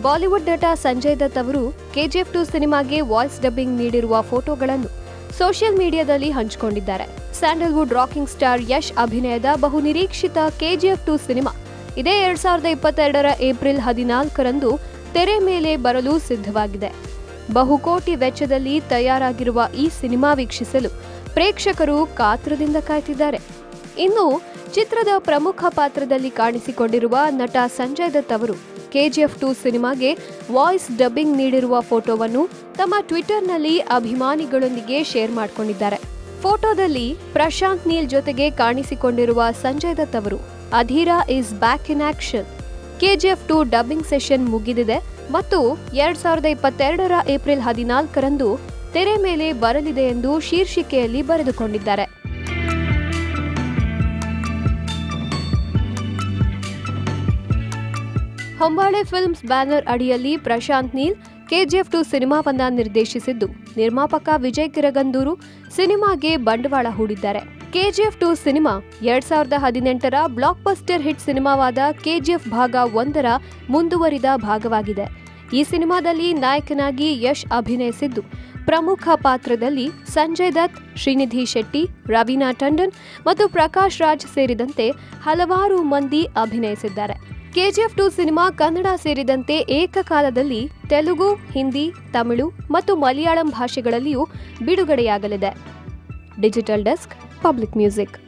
Bollywood ನಟ ಸಂಜಯ್ ದತ್ ಅವರು KGF two ಸಿನಿಮಾಗೆ ವಾಯ್ಸ್ ಡಬ್ಬಿಂಗ್ ನೀಡಿರುವ ಫೋಟೋಗಳನ್ನು ಸೋಷಿಯಲ್ ಮೀಡಿಯಾದಲ್ಲಿ ಹಂಚಿಕೊಂಡಿದ್ದಾರೆ ಸ್ಯಾಂಡಲ್ವುಡ್ ರಾಕಿಂಗ್ ಸ್ಟಾರ್ ಯಶ್ ಅಭಿನಯದ ಬಹು ನಿರೀಕ್ಷಿತ ಕೆಜಿಎಫ್ ಟು ಸಿನಿಮಾ ಇದೇ ಎರಡ್ ಸಾವಿರದ ಇಪ್ಪತ್ತೆರಡರ ಏಪ್ರಿಲ್ ಹದಿನಾಲ್ಕರಂದು ತೆರೆ ಮೇಲೆ ಬರಲು ಸಿದ್ಧವಾಗಿದೆ ಬಹುಕೋಟಿ ವೆಚ್ಚದಲ್ಲಿ ತಯಾರಾಗಿರುವ ಈ ಸಿನಿಮಾ ವೀಕ್ಷಿಸಲು ಪ್ರೇಕ್ಷಕರು ಕಾತ್ರದಿಂದ ಕಾಯ್ತಿದ್ದಾರೆ ಇನ್ನು ಚಿತ್ರದ ಪ್ರಮುಖ ಪಾತ್ರದಲ್ಲಿ ಕಾಣಿಸಿಕೊಂಡಿರುವ ನಟ ಸಂಜಯ್ ದತ್ ಅವರು ಕೆಜಿಎಫ್ ಟು ಸಿನಿಮಾಗೆ ವಾಯ್ಸ್ ಡಬ್ಬಿಂಗ್ ನೀಡಿರುವ ಫೋಟೋವನ್ನು ತಮ್ಮ ಟ್ವಿಟರ್ನಲ್ಲಿ ಅಭಿಮಾನಿಗಳೊಂದಿಗೆ ಶೇರ್ ಮಾಡಿಕೊಂಡಿದ್ದಾರೆ ಫೋಟೋದಲ್ಲಿ ಪ್ರಶಾಂತ್ ನೀಲ್ ಜೊತೆಗೆ ಕಾಣಿಸಿಕೊಂಡಿರುವ ಸಂಜಯ್ ದತ್ ಅವರು Adheera is back in action KGF two dubbing session ಮುಗಿದಿದೆ ಮತ್ತು ಎರಡ್ ಸಾವಿರದ ಇಪ್ಪತ್ತೆರಡರ ಏಪ್ರಿಲ್ ಹದಿನಾಲ್ಕರಂದು ತೆರೆ ಮೇಲೆ ಬರಲಿದೆ ಎಂದು ಶೀರ್ಷಿಕೆಯಲ್ಲಿ ಬರೆದುಕೊಂಡಿದ್ದಾರೆ ಹೊಂಬಾಳೆ ಫಿಲ್ಮ್ಸ್ ಬ್ಯಾನರ್ ಅಡಿಯಲ್ಲಿ ಪ್ರಶಾಂತ್ ನೀಲ್ ಕೆಜಿಎಫ್ ಟು ಸಿನಿಮಾವನ್ನ ನಿರ್ದೇಶಿಸಿದ್ದು ನಿರ್ಮಾಪಕ ವಿಜಯ್ ಕಿರಗಂದೂರು ಸಿನಿಮಾಗೆ ಬಂಡವಾಳ ಹೂಡಿದ್ದಾರೆ ಕೆಜಿಎಫ್ ಟು ಸಿನಿಮಾ ಎರಡ್ ಸಾವಿರದ ಹದಿನೆಂಟರ ಬ್ಲಾಕ್ ಬಸ್ಟರ್ ಹಿಟ್ ಸಿನಿಮಾವಾದ ಕೆಜಿಎಫ್ ಭಾಗ ಒಂದರ ಮುಂದುವರಿದ ಭಾಗವಾಗಿದೆ ಈ ಸಿನಿಮಾದಲ್ಲಿ ನಾಯಕನಾಗಿ ಯಶ್ ಅಭಿನಯಿಸಿದ್ದು ಪ್ರಮುಖ ಪಾತ್ರದಲ್ಲಿ ಸಂಜಯ್ ದತ್ ಶ್ರೀನಿಧಿ ಶೆಟ್ಟಿ ರವೀನಾ ಟಂಡನ್ ಮತ್ತು ಪ್ರಕಾಶ್ ರಾಜ್ ಸೇರಿದಂತೆ ಹಲವಾರು ಮಂದಿ ಅಭಿನಯಿಸಿದ್ದಾರೆ ಕೆಜಿಎಫ್ ಟು ಸಿನಿಮಾ ಕನ್ನಡ ಸೇರಿದಂತೆ ಏಕಕಾಲದಲ್ಲಿ ತೆಲುಗು ಹಿಂದಿ ತಮಿಳು ಮತ್ತು ಮಲಯಾಳಂ ಭಾಷೆಗಳಲ್ಲಿಯೂ ಬಿಡುಗಡೆಯಾಗಲಿದೆ ಡಿಜಿಟಲ್ ಡೆಸ್ಕ್ ಪಬ್ಲಿಕ್ ಮ್ಯೂಸಿಕ್